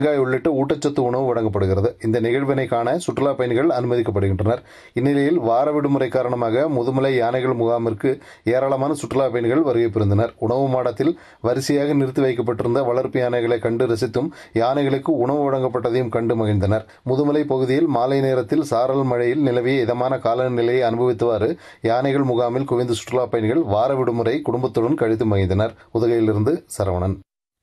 தேங்காய் உள்ளிட்ட ஊட்டச்சத்து உணவு வழங்கப்படுகிறது இந்த நிகழ்வினை காண சுற்றுலா பயணிகள் அனுமதிக்கப்படுகின்றனர் இந்நிலையில் வார விடுமுறை காரணமாக முதுமலை யானைகள் முகாமிற்கு ஏராளமான சுற்றுலா பயணிகள் வருகை புரிந்தனர் உணவு மாடத்தில் வரிசையாக நிறுத்தி வைக்கப்பட்டிருந்த வளர்ப்பு யானைகளை கண்டு ரசித்தும் யானைகளுக்கு உணவு வழங்கப்பட்டதையும் கண்டு மகிழ்ந்தனர் முதுமலை பகுதியில் மாலை நேரத்தில் சாரல் மழையில் நிலவிய இதமான காலநிலையை அனுபவித்தவாறு யானைகள் முகாமில் குவிந்த சுற்றுலா பயணிகள் வார விடுமுறை குடும்பத்துடன் கழித்து மகிழ்ந்தனர் உதகையிலிருந்து சரவணன்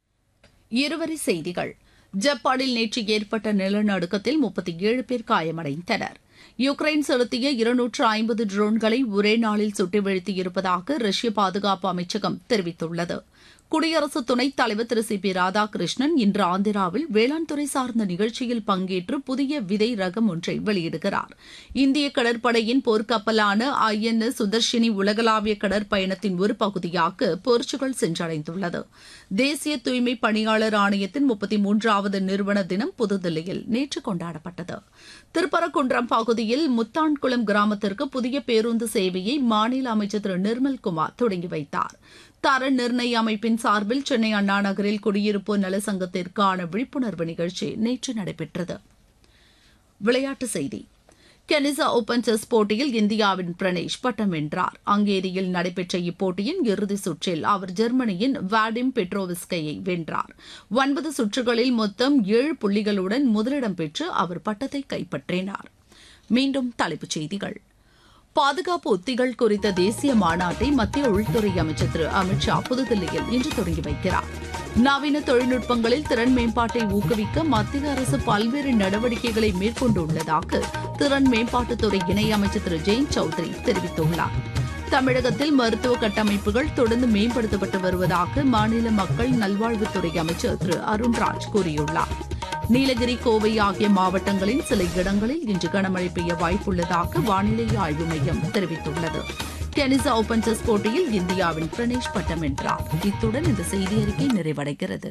இருவரி செய்திகள் ஜப்பானில் நேற்று ஏற்பட்ட நிலநடுக்கத்தில் முப்பத்தி ஏழு பேர் காயமடைந்தனர் யுக்ரைன் செலுத்திய இருநூற்று ஐம்பது ட்ரோன்களை ஒரே நாளில் சுட்டு வீழ்த்தியிருப்பதாக ரஷ்ய பாதுகாப்பு அமைச்சகம் தெரிவித்துள்ளது குடியரசு துணைத் தலைவர் திரு சி பி ராதாகிருஷ்ணன் இன்று ஆந்திராவில் வேளாண் துறை சார்ந்த நிகழ்ச்சியில் பங்கேற்று புதிய விதை ரகம் ஒன்றை வெளியிடுகிறார் இந்திய கடற்படையின் போர்க்கப்பலான ஐ என் எஸ் சுதர்ஷினி உலகளாவிய கடற்பயணத்தின் ஒரு பகுதியாக போர்ச்சுகல் சென்றடைந்துள்ளது தேசிய தூய்மை பணியாளர் ஆணையத்தின் முப்பத்தி மூன்றாவது நிறுவன தினம் புதுதில்லியில் நேற்று கொண்டாடப்பட்டது திருப்பரங்குன்றம் பகுதியில் முத்தான்குளம் கிராமத்திற்கு புதிய பேருந்து சேவையை மாநில அமைச்சர் திரு நிர்மல்குமார் தொடங்கி வைத்தார் தர நிர்ணய அமைப்பின் சார்பில் சென்னை அண்ணா நகரில் குடியிருப்போர் நல சங்கத்திற்கான விழிப்புணர்வு நிகழ்ச்சி நேற்று நடைபெற்றது விளையாட்டுச் செய்தி கெனிசா ஓபன் செஸ் போட்டியில் இந்தியாவின் பிரணேஷ் பட்டம் வென்றார் ஹங்கேரியில் நடைபெற்ற இப்போட்டியின் இறுதிச் சுற்றில் அவர் ஜெர்மனியின் வாடிம் பெட்ரோவிஸ்கையை வென்றார் ஒன்பது சுற்றுகளில் மொத்தம் ஏழு புள்ளிகளுடன் முதலிடம் பெற்று அவர் பட்டத்தை கைப்பற்றினார் மீண்டும் தலைப்புச் செய்திகள் பாதுகாப்பு உத்திகள் குறித்த தேசிய மாநாட்டை மத்திய உள்துறை அமைச்சர் திரு அமித் ஷா புதுதில்லியில் இன்று தொடங்கி வைக்கிறார் நவீன தொழில்நுட்பங்களில் திறன் மேம்பாட்டை ஊக்குவிக்க மத்திய அரசு பல்வேறு நடவடிக்கைகளை மேற்கொண்டுள்ளதாக திறன் மேம்பாட்டுத்துறை இணையமைச்சர் திரு ஜெயந்த் சௌத்ரி தெரிவித்துள்ளார் தமிழகத்தில் மருத்துவ கட்டமைப்புகள் தொடர்ந்து மேம்படுத்தப்பட்டு வருவதாக மாநில மக்கள் நல்வாழ்வுத்துறை அமைச்சர் திரு அருண்ராஜ் கூறியுள்ளார் நீலகிரி கோவை ஆகிய மாவட்டங்களின் சில இடங்களில் இன்று கனமழை பெய்ய வாய்ப்புள்ளதாக வானிலை ஆய்வு மையம் தெரிவித்துள்ளது டென்னிஸ் ஓபன் செஸ் போட்டியில் இந்தியாவின் பிரணேஷ் பட்டம் வென்றார் இத்துடன் இந்த செய்தி அறிக்கை நிறைவடைகிறது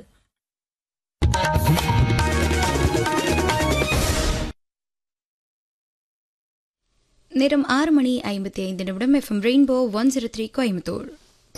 நேரம் ஆறு மணி ஐம்பத்தி ஐந்து நிமிடம் FM rainbow one zero three Coimbatore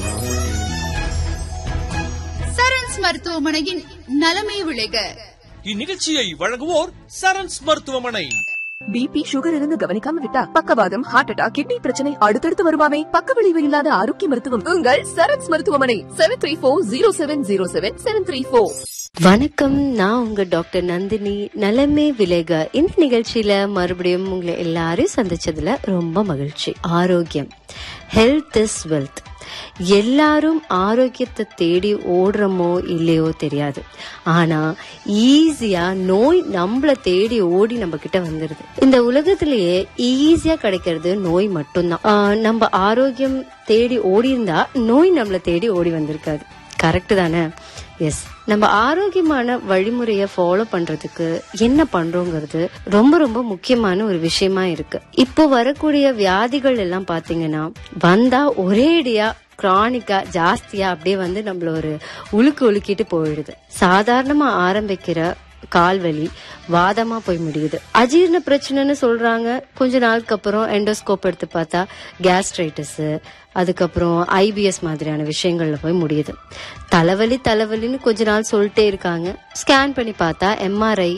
Sarans மருத்துவமனையின் நலமே விளைக இந்நிகழ்ச்சியை வழங்குவோர் சரண்ஸ் மருத்துவமனை பிபி சுகர் இருந்து கவனிக்காம விட்டா பக்கவாதம் ஹார்ட் அட்டாக் கிட்னி பிரச்சனை அடுத்தடுத்து வருமாமே பக்க விளைவு இல்லாத ஆரோக்கிய மருத்துவம் உங்கள் சரண்ஸ் மருத்துவமனை seven three four zero seven zero seven seven three four வணக்கம் நான் உங்க டாக்டர் நந்தினி நலமே விலேக இந்த நிகழ்ச்சியில மறுபடியும் உங்களை எல்லாரையும் சந்திச்சதுல ரொம்ப மகிழ்ச்சி ஆரோக்கியம் ஹெல்த் இஸ் வெல்த் எல்லாரும் ஆரோக்கியத்தை தேடி ஓடுறோமோ இல்லையோ தெரியாது ஆனா ஈஸியா நோய் நம்மள தேடி ஓடி நம்ம கிட்ட வந்துருது இந்த உலகத்திலேயே ஈஸியா கிடைக்கிறது நோய் மட்டும்தான் ஆஹ் நம்ம ஆரோக்கியம் தேடி ஓடி இருந்தா நோய் நம்மள தேடி ஓடி வந்திருக்காது கரெக்ட் தானே எஸ் நம்ம ஆரோக்கியமான வழிமுறைய ஃபாலோ பண்றதுக்கு என்ன பண்றோங்கிறது ரொம்ப ரொம்ப முக்கியமான ஒரு விஷயமா இருக்கு இப்போ வரக்கூடிய வியாதிகள் எல்லாம் பாத்தீங்கன்னா வந்தா ஒரேடியா கிரானிக்கா ஜாஸ்தியா அப்படியே வந்து நம்மள ஒரு உலுக்கு உலுக்கிட்டு போயிடுது சாதாரணமா ஆரம்பிக்கிற கால்வலி வாதமா போய் முடியுது அஜீரண பிரச்சனைன்னு சொல்றாங்க கொஞ்ச நாளுக்கு அப்புறம் எண்டோஸ்கோப் எடுத்து பார்த்தா கேஸ்ட்ரைட்டிஸ் அதுக்கப்புறம் ஐபிஎஸ் மாதிரியான விஷயங்கள்ல போய் முடியுது தலைவலி தலைவலின்னு கொஞ்ச நாள் சொல்லிட்டே இருக்காங்க ஸ்கேன் பண்ணி பார்த்தா எம்ஆர்ஐ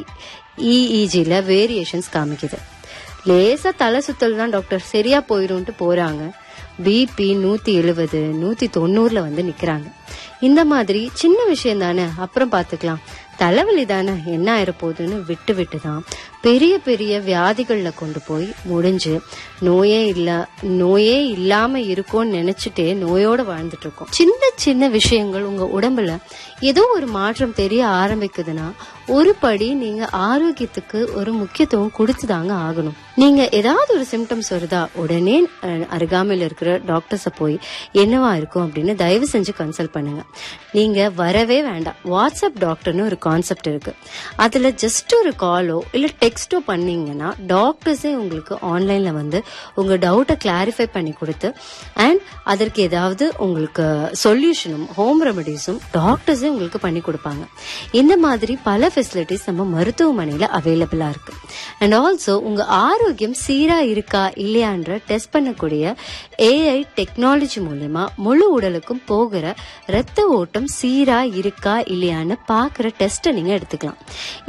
இஇஜில வேரியேஷன்ஸ் காமிக்குது லேசா தலை சுத்தல் தான் டாக்டர் சரியா போயிரும்ட்டு போறாங்க பிபி நூத்தி எழுவது நூத்தி தொண்ணூறுல வந்து நிக்கிறாங்க இந்த மாதிரி சின்ன விஷயம் தானே அப்புறம் பாத்துக்கலாம் தலைவலி தானே என்ன ஆயிர போகுதுன்னு விட்டு விட்டு தான் பெரிய பெரிய வியாதிகள்ல கொண்டு போய் முடிஞ்சு நோயே இல்ல நோயே இல்லாம இருக்கும்னு நினைச்சிட்டே நோயோட வாழ்ந்துட்டு இருக்கோம் சின்ன சின்ன விஷயங்கள் உங்க உடம்புல ஏதோ ஒரு மாற்றம் தெரிய ஆரம்பிக்குதுன்னா ஒரு படி நீங்க ஆரோக்கியத்துக்கு ஒரு முக்கியத்துவம் கொடுத்துதாங்க ஆகணும் நீங்க ஏதாவது ஒரு சிம்டம்ஸ் வருதா உடனே அஹ், அருகாமையில் இருக்கிற டாக்டர்ஸ போய் என்னவா இருக்கும் அப்படின்னு தயவு செஞ்சு கன்சல்ட் பண்ணுங்க நீங்க வரவே வேண்டாம் வாட்ஸ்அப் டாக்டர்னு ஒரு கான்செப்ட் இருக்கு அதுல ஜஸ்ட் ஒரு காலோ இல்ல டெக்ஸ்டோ பண்ணீங்கன்னா டாக்டர்ஸே உங்களுக்கு ஆன்லைன்ல வந்து உங்க டவுட்டை கிளாரிஃபை பண்ணி கொடுத்து அண்ட் அதற்கு ஏதாவது உங்களுக்கு சொல்யூஷனும் ஹோம் ரெமடிஸும் டாக்டர்ஸே உங்களுக்கு பண்ணி கொடுப்பாங்க இந்த மாதிரி பல ஃபெசிலிட்டிஸ் நம்ம மருத்துவமனையில அவைலபிளா இருக்கு அண்ட் ஆல்சோ உங்க ஆரோக்கியம் சீரா இருக்கா இல்லையான்ற டெஸ்ட் பண்ணக்கூடிய ஏஐ டெக்னாலஜி மூலயமா முழு உடலுக்கும் போகிற ரத்த ஓட்டம் சீரா இருக்கா இல்லையான்னு பாக்குற டெஸ்ட் ரெஸ்ட்டை நீங்கள் எடுத்துக்கலாம்